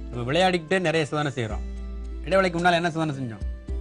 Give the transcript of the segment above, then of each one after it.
நம்ம விளையாடிக்கிட்டே நிறைய சோதனை செய்கிறோம் இடைவேளைக்கு முன்னால் என்ன சோதனை செஞ்சோம்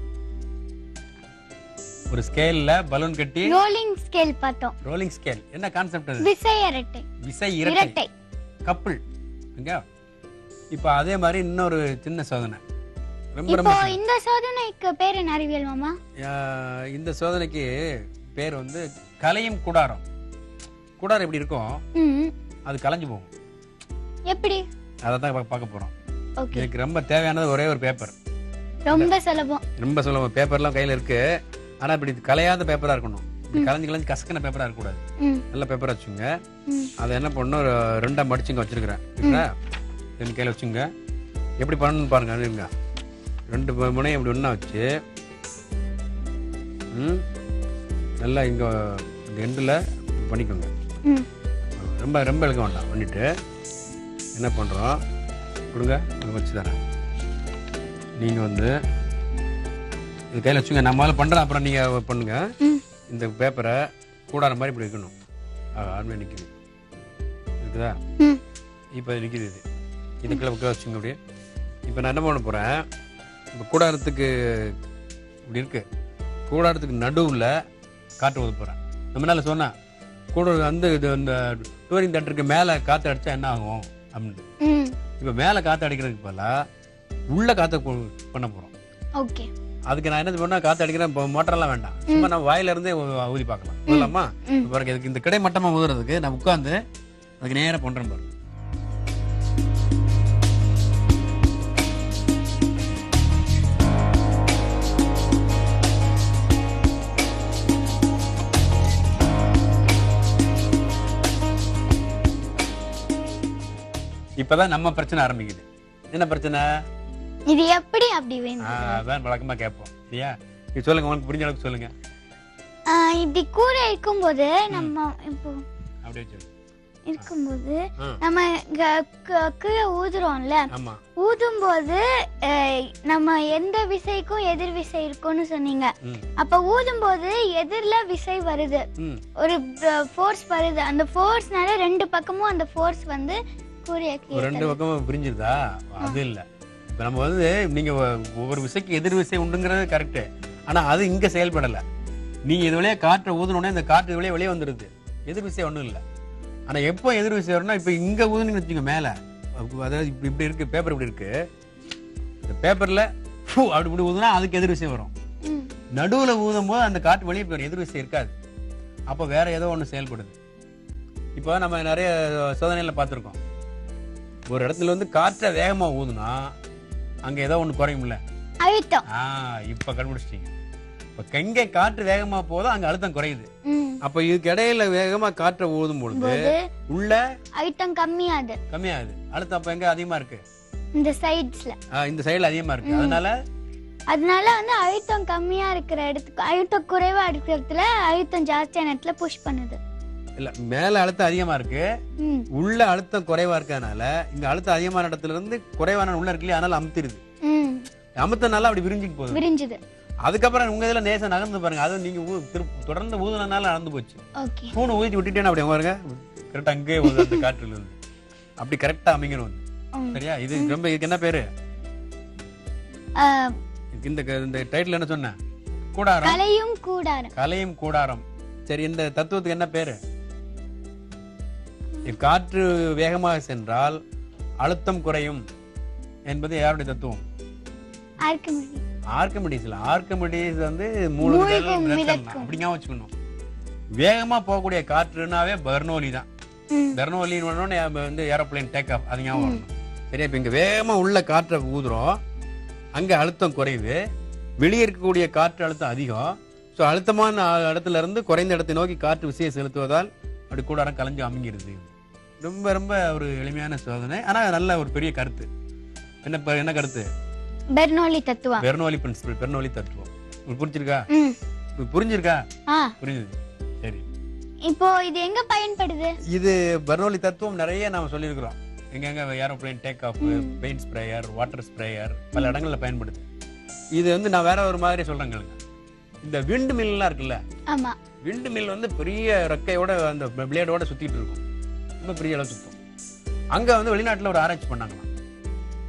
ஒரு ஸ்கேல்ல பலூன் கட்டி ரோலிங் ஸ்கேல் பார்த்தோம் ரோலிங் ஸ்கேல் என்ன கான்செப்ட் அது விசை இரட்டை விசை இரட்டை இரட்டை கப்பிள் இங்க இப்போ அதே மாதிரி இன்னொரு சின்ன சோதனை ரொம்ப இப்போ ரொம்ப இந்த சோதனைக்கு பேர் என்ன அறிவியல் மாமா ஆஹ் இந்த சோதனைக்கு பேர் வந்து கலையும் கூடாரம் கூடாரம் எப்படி இருக்கும் ம் அது கலைஞ்சு போகும் எப்படி அதை தான் பார்க்க போறோம் ஓகே இதுக்கு ரொம்ப தேவையானது ஒரே ஒரு பேப்பர் ரொம்ப சுலபம் ரொம்ப சொல்லுவோம் பேப்பர்லாம் கையில் இருக்கு ஆனா இப்படி கலையாத பேப்பரா இருக்கணும் இப்படி கலைஞ்சு கலைஞ்சு கசக்கின பேப்பரா இருக்கக்கூடாது ம் நல்ல பேப்பர் வச்சுங்க ம் அதை என்ன பண்ணணும் ஒரு ரெண்டா மடிச்சுங்க வச்சிருக்கிறேன் சரிங்களா? ரெண்டு கையில் வச்சுங்க எப்படி பண்ணணும்னு பாருங்க அது இருங்க ரெண்டு மு- முனையும் இப்படி ஒன்றா வச்சு ம் நல்லா இங்கே இந்த எண்டில் பண்ணிக்கோங்க ம் ரொம்ப ரொம்ப இழுக்க வேண்டாம் பண்ணிட்டு என்ன பண்ணுறோம் கொடுங்க இங்க வச்சு தரேன் நீங்கள் வந்து இது கையில் வச்சுங்க நான் முதல்ல பண்ணுறேன் அப்புறம் நீங்கள் பண்ணுங்க ம் இந்த பேப்பரை கூடார மாதிரி இப்படி வைக்கணும் ஆர்மே நிற்குது இருக்குதா ம் இப்போ நிற்கிது இது இதுக்குள்ள பக்கம் வச்சுங்க அப்படியே இப்போ நான் என்ன பண்ண போகிறேன் இப்போ கூடாரத்துக்கு இப்படி இருக்கு கூடாரத்துக்கு நடுவில் காற்று ஊத போகிறேன் நம்ம என்ன சொன்னேன் கூட வந்து இது இந்த டூரிங் தட்டுக்கு மேலே காற்று அடித்தா என்ன ஆகும் அப்படின்னு ம் இப்போ மேலே காற்று அடிக்கிறதுக்கு பதிலாக உள்ள காற்றை பண்ண போகிறோம் ஓகே அதுக்கு நான் என்ன பண்ணா காற்று அடிக்கிறேன் இப்போ மோட்டர்லாம் வேண்டாம் சும்மா நம்ம வாயில இருந்தே ஊ- ஊதி பார்க்கலாம் இல்லம்மா ம். பாருங்க இதுக்கு இந்த கிடை மட்டமா ஊதுறதுக்கு நான் உட்காந்து அதுக்கு நேரா பண்றேன் பாருங்க இப்பதான் நம்ம பிரச்சனை ஆரம்பிக்குது என்ன பிரச்சனை இது எப்படி அப்படி வேணும் ஆ, அதான் வழக்கமா கேட்போம் இல்லையா நீ சொல்லுங்க உங்களுக்கு புரிஞ்ச அளவுக்கு சொல்லுங்க ஆ, இப்படி கூரை இருக்கும்போது நம்ம இப்போ அப்படியே சொல்லு இருக்கும்போது ஆ. நம்ம இங்க க- கீழே ஊதுறோம்ல ஆமா ஊதும்போது அஹ், நம்ம எந்த விசைக்கும் எதிர் விசை இருக்கும்னு சொன்னீங்க ம் அப்ப ஊதும்போது எதிர்ல விசை வருது ம் ஒரு ஃபோர்ஸ் வருது அந்த ஃபோர்ஸ்னால ரெண்டு பக்கமும் அந்த ஃபோர்ஸ் வந்து கூரைய ஒரு கீழே ரெண்டு பக்கமும் பிரிஞ்சிருதா அது இல்ல இப்ப நம்ம வந்து நீங்க ஒ- ஒவ்வொரு விசைக்கு எதிர் விசை உண்டுங்கிறது கரெக்ட் ஆனா அது இங்க செயல்படல நீங்க இது வழியா காற்றை ஊதுனோடனே இந்த காற்று இது வழியா வெளியே வந்துருது எதிர் விசை ஒண்ணும் இல்ல ஆனா எப்போ எதிர் விசை வரும்னா இப்ப இங்க ஊதுனீங்கன்னு வச்சுங்க மேல அதாவது இப்படி இப்படி இருக்கு பேப்பர் இப்படி இருக்கு இந்த பேப்பர்ல அப்படி இப்படி ஊதுனா அதுக்கு எதிர் விசை வரும் ம். நடுவுல ஊதும் போது அந்த காற்று வெளியே போயிடும் எதிர் விசை இருக்காது அப்போ வேற ஏதோ ஒண்ணு செயல்படுது இப்போ நம்ம நிறைய சோதனையில பார்த்துருக்கோம் ஒரு இடத்துல வந்து காற்றை வேகமா ஊதுனா அங்க ஏதோ ஒண்ணு குறையும்ல அழுத்தம் ஆ இப்ப கண்டுபிடிச்சிட்டீங்க இப்ப எங்க காற்று வேகமா போதோ அங்க அழுத்தம் குறையுது ம். அப்ப இதுக்கு இடையில வேகமா காற்றை ஊதும் பொழுது போது உள்ள அழுத்தம் கம்மியாகுது கம்மியாகுது அழுத்தம் அப்ப எங்க அதிகமா இருக்கு இந்த சைட்ஸ்ல ஆ, இந்த சைடுல அதிகமா இருக்கு அதனால அதனால வந்து அழுத்தம் கம்மியா இருக்கிற இடத்துக்கு அழுத்தம் குறைவா இருக்கிற இடத்துல அழுத்தம் ஜாஸ்தியான இடத்துல புஷ் பண்ணுது இல்ல மேல அழுத்தம் அதிகமா இருக்கு ம் உள்ள அழுத்தம் குறைவா இருக்கறனால இங்க அழுத்தம் அதிகமான இடத்துல இருந்து குறைவான உள்ள இருக்கு இல்லையா அதனால அமுத்திருது ம் அமுத்தனால அப்படி விரிஞ்சிட்டு போகுது விரிஞ்சுது அதுக்கப்புறம் உங்க இதுல நேசம் நகர்ந்து பாருங்க அதுவும் நீங்க ஊ- திரு- தொடர்ந்து ஊதுனனால நடந்து போச்சு ஓகே பூனை ஊதி விட்டுட்டேன்னா அப்படி பாருங்க கரெக்டா அங்கேயே ஊது அந்த காற்றுல இருந்து அப்படி கரெக்டா அமைங்கணும் வந்து. ம். சரியா இது ரொம்ப இதுக்கு என்ன பேரு இதுக்கு இந்த இந்த டைட்டில் என்ன சொன்னேன் கூடாரம் கலையும் கூடாரம் கலையும் கூடாரம் சரி இந்த தத்துவத்துக்கு என்ன பேரு காற்று வேகமாக சென்றால் அழுத்தம் குறையும் என்பது யாருடைய தத்துவம் ஆர்க்கிமிடி ஆர்கமிடிஸ்ல ஆர்கமிடிஸ் வந்து மூழ்குதல் மூழ்கும் மிதத்தல் மிதக்கும். அப்படி ஞாபகம் வச்சுக்கணும் வேகமா போகக்கூடிய காற்றுனாவே பெர்னோலி தான் ம் பெர்னோலின்னு உடனே வந்து ஏரோப்ளேன் டேக் ஆஃப் அது ஞாபகம் வரணும் சரியா இப்போ இங்க வேகமா உள்ள காற்றை ஊதுறோம் அங்க அழுத்தம் குறையுது வெளியே இருக்கக்கூடிய காற்று அழுத்தம் அதிகம் ஸோ அழுத்தமான அ- இடத்துல இருந்து குறைந்த இடத்தை நோக்கி காற்று விசையை செலுத்துவதால் அப்படி கூடாரம் கலைஞ்சு அமைங்கிறது ரொம்ப ரொம்ப ஒரு எளிமையான சோதனை ஆனா நல்ல ஒரு பெரிய கருத்து என்ன ப- என்ன கருத்து பெர்னோலி தத்துவம் பெர்னோலி பிரின்சிபல் பெர்னோலி தத்துவம் உங்களுக்கு புரிஞ்சிருக்கா ம் உங்களுக்கு புரிஞ்சிருக்கா ஆ புரிஞ்சுது சரி இப்போ இது எங்க பயன்படுது இது பெர்னோலி தத்துவம் நிறைய நாம சொல்லியிருக்கிறோம் எங்கெங்க aeroplane take off paint sprayer water sprayer பல இடங்கள்ல பயன்படுது இது வந்து நான் வேற ஒரு மாதிரி சொல்றேன் கேளுங்க இந்த விண்டு மில்லாம் இருக்குல்ல ஆமா விண்டு மில் வந்து பெரிய ரெக்கையோட அந்த பிளேடோட சுத்திட்டு இருக்கும் ரொம்ப பெரிய அளவு சுத்தும் அங்க வந்து வெளிநாட்டுல ஒரு ஆராய்ச்சி பண்ணாங்களாம்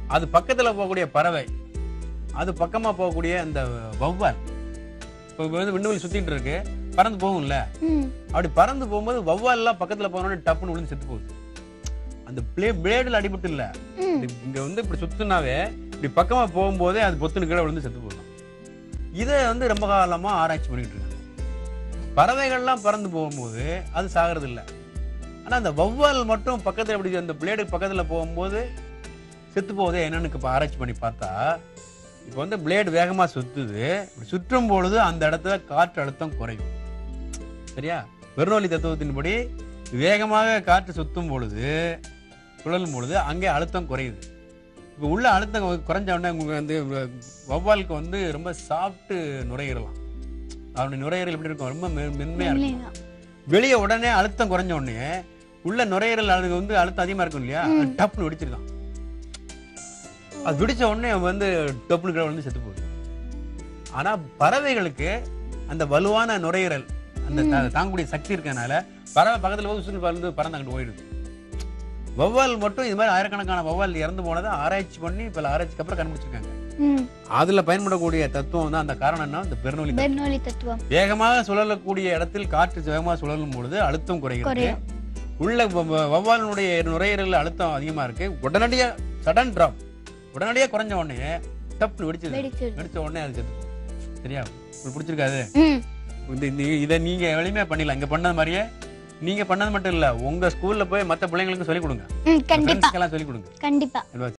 அது பக்கத்துல போகக்கூடிய பறவை அது பக்கமா போகக்கூடிய அந்த வௌவால் இப்போ வந்து விண்ணுவெளி சுத்திட்டு இருக்கு பறந்து போகும்ல ம் அப்படி பறந்து போகும்போது வௌவால் எல்லாம் பக்கத்துல போனோடனே டப்புன்னு விழுந்து செத்து போகுது அந்த பிளே பிளேடுல அடிபட்டு இல்ல ம் இது இங்க வந்து இப்படி சுத்துனாவே இப்படி பக்கமா போகும்போதே அது பொத்துன்னு கீழே விழுந்து செத்து போகுது இதை வந்து ரொம்ப காலமா ஆராய்ச்சி பண்ணிட்டு இருக்காங்க பறவைகள்லாம் பறந்து போகும்போது அது சாகிறது இல்ல ஆனா அந்த வௌவால் மட்டும் பக்கத்துல இப்படி அந்த பிளேடு பக்கத்துல போகும்போது செத்து போகுதே என்னன்னு இப்ப ஆராய்ச்சி பண்ணி பார்த்தா இப்போ வந்து பிளேடு வேகமா சுத்துது இப்படி சுற்றும் பொழுது அந்த இடத்துல காற்று அழுத்தம் குறையும் சரியா பெருநோலி தத்துவத்தின்படி வேகமாக காற்று சுத்தும் பொழுது சுழலும் பொழுது அங்கே அழுத்தம் குறையுது இப்போ உள்ள அழுத்தம் கொ- குறைஞ்ச உடனே உங்களுக்கு வந்து வ- வௌவாலுக்கு வந்து ரொம்ப சாஃப்ட் நுரையீரலாம் அவனுடைய நுரையீரல் எப்படி இருக்கும் ரொம்ப மெ- மென்மையா இருக்கும் இல்லைங்க. வெளியே உடனே அழுத்தம் குறைஞ்ச உடனே உள்ள நுரையீரல் அது வந்து அழுத்தம் அதிகமா இருக்கும் இல்லையா அது டப்புன்னு வெடிச்சிருக்கான் அது வெடிச்ச உடனே அவன் வந்து டப்புன்னு கீழே வந்து செத்து போகுது ஆனா பறவைகளுக்கு அந்த வலுவான நுரையீரல் அந்த தா- தாங்கக்கூடிய சக்தி இருக்கனால பறவை பக்கத்துல போய் சுற்றி பறந்து பறந்து அங்கிட்டு போயிடுது வௌவால் மட்டும் இது மாதிரி ஆயிரக்கணக்கான வௌவால் இறந்து போனதை ஆராய்ச்சி பண்ணி பல ஆராய்ச்சிக்கு அப்புறம் கண்டுபிடிச்சிருக்காங்க ம் அதுல பயன்படக்கூடிய தத்துவம் தான் அந்த காரணம் என்ன இந்த பெருநொலி தத்துவம். பெர்னோலி தத்துவம் வேகமாக சுழலக்கூடிய இடத்தில் காற்று வேகமாக சுழலும் பொழுது அழுத்தம் குறைகிறது குறையும். உள்ள வ- வ- வௌவாலினுடைய நுரையீரல் அழுத்தம் அதிகமா இருக்கு உடனடியா சடன் டிராப் உடனடியா குறைஞ்ச உடனே டப்னு வெடிச்சது வெடிச்சிருது. வெடிச்ச உடனே அது செத்து போகும். சரியா உங்களுக்கு பிடிச்சிருக்காது ம் இந்த இந்த- இதை நீங்க எளிமையா பண்ணிடலாம் இங்க பண்ணது மாதிரியே நீங்க பண்ணது மட்டும் இல்ல உங்க ஸ்கூல்ல போய் மத்த பிள்ளைங்களுக்கு சொல்லிக் கொடுங்க ம் கண்டிப்பா ஃப்ரெண்ட்ஸ்க்கெல்லாம் சொல்லிக் கொடுங்க கண்டிப்பா அல்வா